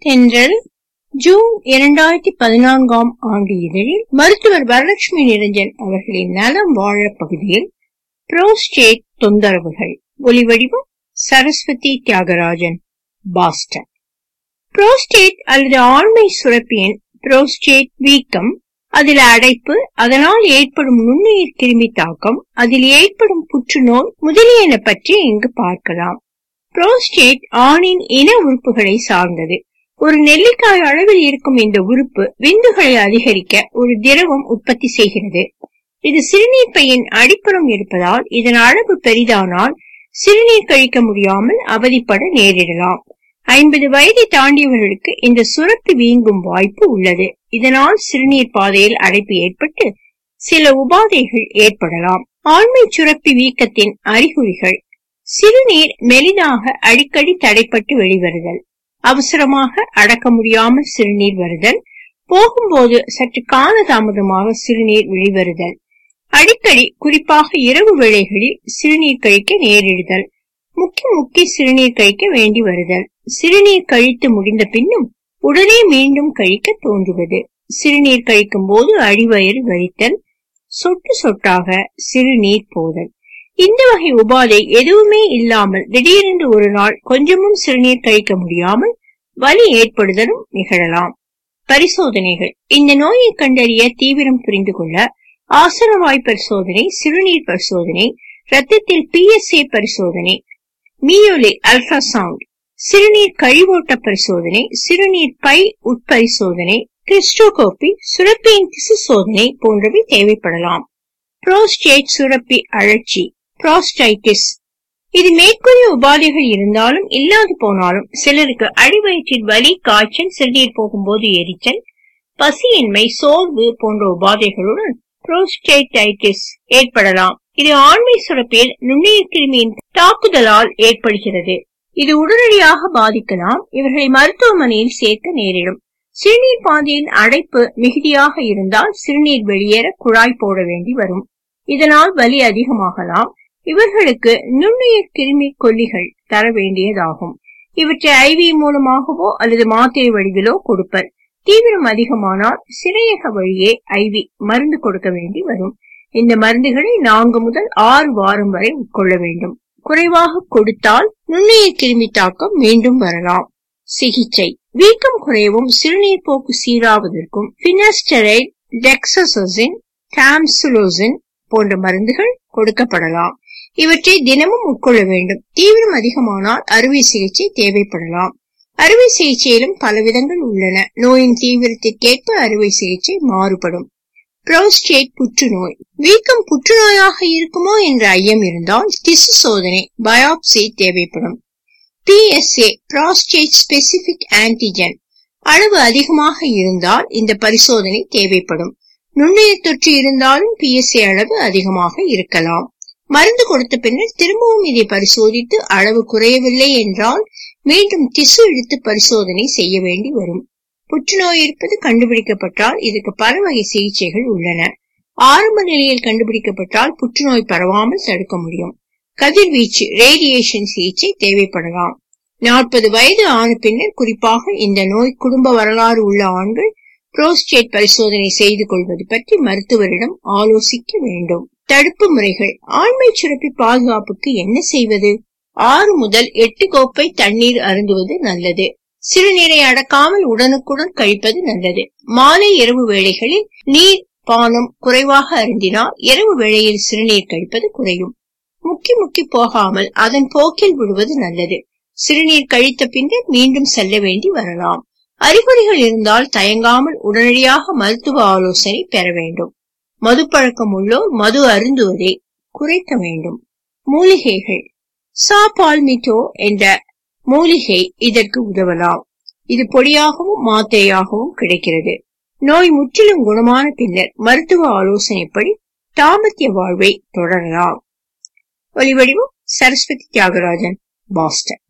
தென்றல் ஜூன் இரண்டாயிரத்தி பதினான்காம் ஆண்டு இதழில் மருத்துவர் வரலட்சுமி நிரஞ்சன் அவர்களின் நலம் வாழ பகுதியில் புரோஸ்டேட் தொந்தரவுகள் ஒலிவடிவம் சரஸ்வதி தியாகராஜன் பாஸ்டன் புரோஸ்டேட் அல்லது ஆண்மை சுரப்பியின் புரோஸ்டேட் வீக்கம் அதில் அடைப்பு அதனால் ஏற்படும் நுண்ணுயிர் கிருமி தாக்கம் அதில் ஏற்படும் புற்றுநோய் முதலியன பற்றி இங்கு பார்க்கலாம் புரோஸ்டேட் ஆணின் இன உறுப்புகளை சார்ந்தது ஒரு நெல்லிக்காய் அளவில் இருக்கும் இந்த உறுப்பு விந்துகளை அதிகரிக்க ஒரு திரவம் உற்பத்தி செய்கிறது இது சிறுநீர் பையின் அடிப்புறம் இருப்பதால் இதன் அளவு பெரிதானால் சிறுநீர் கழிக்க முடியாமல் அவதிப்பட நேரிடலாம் ஐம்பது வயதை தாண்டியவர்களுக்கு இந்த சுரப்பி வீங்கும் வாய்ப்பு உள்ளது இதனால் சிறுநீர் பாதையில் அடைப்பு ஏற்பட்டு சில உபாதைகள் ஏற்படலாம் ஆண்மை சுரப்பி வீக்கத்தின் அறிகுறிகள் சிறுநீர் மெலிதாக அடிக்கடி தடைப்பட்டு வெளிவருதல் அவசரமாக அடக்க முடியாமல் சிறுநீர் வருதல் போகும்போது சற்று காலதாமதமாக சிறுநீர் வெளிவருதல் அடிக்கடி குறிப்பாக இரவு வேளைகளில் சிறுநீர் கழிக்க நேரிடுதல் முக்கி முக்கி சிறுநீர் கழிக்க வேண்டி வருதல் சிறுநீர் கழித்து முடிந்த பின்னும் உடனே மீண்டும் கழிக்க தோன்றுவது சிறுநீர் கழிக்கும் போது அடிவயிறு வலித்தல் சொட்டு சொட்டாக சிறுநீர் போதல் இந்த வகை உபாதை எதுவுமே இல்லாமல் திடீரென்று ஒரு நாள் கொஞ்சமும் சிறுநீர் கழிக்க முடியாமல் வலி ஏற்படுதலும் நிகழலாம் பரிசோதனைகள் இந்த நோயை கண்டறிய தீவிரம் புரிந்து கொள்ள ஆசனவாய் பரிசோதனை சிறுநீர் பரிசோதனை ரத்தத்தில் பிஎஸ்ஏ பரிசோதனை மியோலி அல்ட்ராசவுண்ட் சிறுநீர் கழிவோட்ட பரிசோதனை சிறுநீர் பை உட்பரிசோதனை கிறிஸ்டோகோபி சுரப்பியின் திசு சோதனை போன்றவை தேவைப்படலாம் புரோஸ்டேட் சுரப்பி அழற்சி புரோஸ்டைட்டிஸ் இது மேற்கூறிய உபாதைகள் இருந்தாலும் இல்லாது போனாலும் சிலருக்கு அடிவயிற்றில் வலி காய்ச்சல் சிறுநீர் போகும்போது எரிச்சல் பசியின்மை சோர்வு போன்ற உபாதைகளுடன் புரோஸ்டேட்டைட்டிஸ் ஏற்படலாம் இது ஆண்மை சுரப்பில் நுண்ணுயிர் கிருமியின் தாக்குதலால் ஏற்படுகிறது இது உடனடியாக பாதிக்கலாம் இவர்களை மருத்துவமனையில் சேர்க்க நேரிடும் சிறுநீர் பாதையின் அடைப்பு மிகுதியாக இருந்தால் சிறுநீர் வெளியேற குழாய் போட வேண்டி வரும் இதனால் வலி அதிகமாகலாம் இவர்களுக்கு நுண்ணுயிர் கிருமி கொல்லிகள் தர வேண்டியதாகும் இவற்றை ஐவி மூலமாகவோ அல்லது மாத்திரை வடிவிலோ கொடுப்பர் தீவிரம் அதிகமானால் சிறையக வழியே ஐவி மருந்து கொடுக்க வேண்டி வரும் இந்த மருந்துகளை நான்கு முதல் ஆறு வாரம் வரை உட்கொள்ள வேண்டும் குறைவாக கொடுத்தால் நுண்ணுயிர் கிருமி தாக்கம் மீண்டும் வரலாம் சிகிச்சை வீக்கம் குறையவும் சிறுநீர் போக்கு சீராவதற்கும் பினஸ்டரைட் டெக்ஸசோசின் டாம்சுலோசின் போன்ற மருந்துகள் கொடுக்கப்படலாம் இவற்றை தினமும் உட்கொள்ள வேண்டும் தீவிரம் அதிகமானால் அறுவை சிகிச்சை தேவைப்படலாம் அறுவை சிகிச்சையிலும் பல விதங்கள் உள்ளன நோயின் தீவிரத்திற்கேற்ப அறுவை சிகிச்சை மாறுபடும் புரோஸ்டேட் புற்றுநோய் வீக்கம் புற்றுநோயாக இருக்குமோ என்ற ஐயம் இருந்தால் திசு சோதனை பயாப்சி தேவைப்படும் பிஎஸ்ஏ புரோஸ்டேட் ஸ்பெசிபிக் ஆன்டிஜன் அளவு அதிகமாக இருந்தால் இந்த பரிசோதனை தேவைப்படும் நுண்ணுயிர் தொற்று இருந்தாலும் பிஎஸ்ஏ அளவு அதிகமாக இருக்கலாம் மருந்து கொடுத்த பின்னர் திரும்பவும் இதை பரிசோதித்து அளவு குறையவில்லை என்றால் மீண்டும் திசு இழுத்து பரிசோதனை செய்ய வேண்டி வரும் புற்றுநோய் இருப்பது கண்டுபிடிக்கப்பட்டால் இதுக்கு பல வகை சிகிச்சைகள் உள்ளன ஆரம்ப நிலையில் கண்டுபிடிக்கப்பட்டால் புற்றுநோய் பரவாமல் தடுக்க முடியும் கதிர்வீச்சு ரேடியேஷன் சிகிச்சை தேவைப்படலாம் நாற்பது வயது ஆன பின்னர் குறிப்பாக இந்த நோய் குடும்ப வரலாறு உள்ள ஆண்கள் புரோஸ்டேட் பரிசோதனை செய்து கொள்வது பற்றி மருத்துவரிடம் ஆலோசிக்க வேண்டும் தடுப்பு முறைகள் ஆண்மை சுரப்பி பாதுகாப்புக்கு என்ன செய்வது ஆறு முதல் எட்டு கோப்பை தண்ணீர் அருந்துவது நல்லது சிறுநீரை அடக்காமல் உடனுக்குடன் கழிப்பது நல்லது மாலை இரவு வேளைகளில் நீர் பானம் குறைவாக அருந்தினால் இரவு வேளையில் சிறுநீர் கழிப்பது குறையும் முக்கி முக்கி போகாமல் அதன் போக்கில் விடுவது நல்லது சிறுநீர் கழித்த பின்னர் மீண்டும் செல்ல வேண்டி வரலாம் அறிகுறிகள் இருந்தால் தயங்காமல் உடனடியாக மருத்துவ ஆலோசனை பெற வேண்டும் மது பழக்கம் உள்ளோர் மது அருந்துவதை குறைக்க வேண்டும் மூலிகைகள் சாபால்மிட்டோ என்ற மூலிகை இதற்கு உதவலாம் இது பொடியாகவும் மாத்திரையாகவும் கிடைக்கிறது நோய் முற்றிலும் குணமான பின்னர் மருத்துவ ஆலோசனைப்படி தாமத்திய வாழ்வை தொடரலாம் ஒலிவடிவம் சரஸ்வதி தியாகராஜன் பாஸ்டன்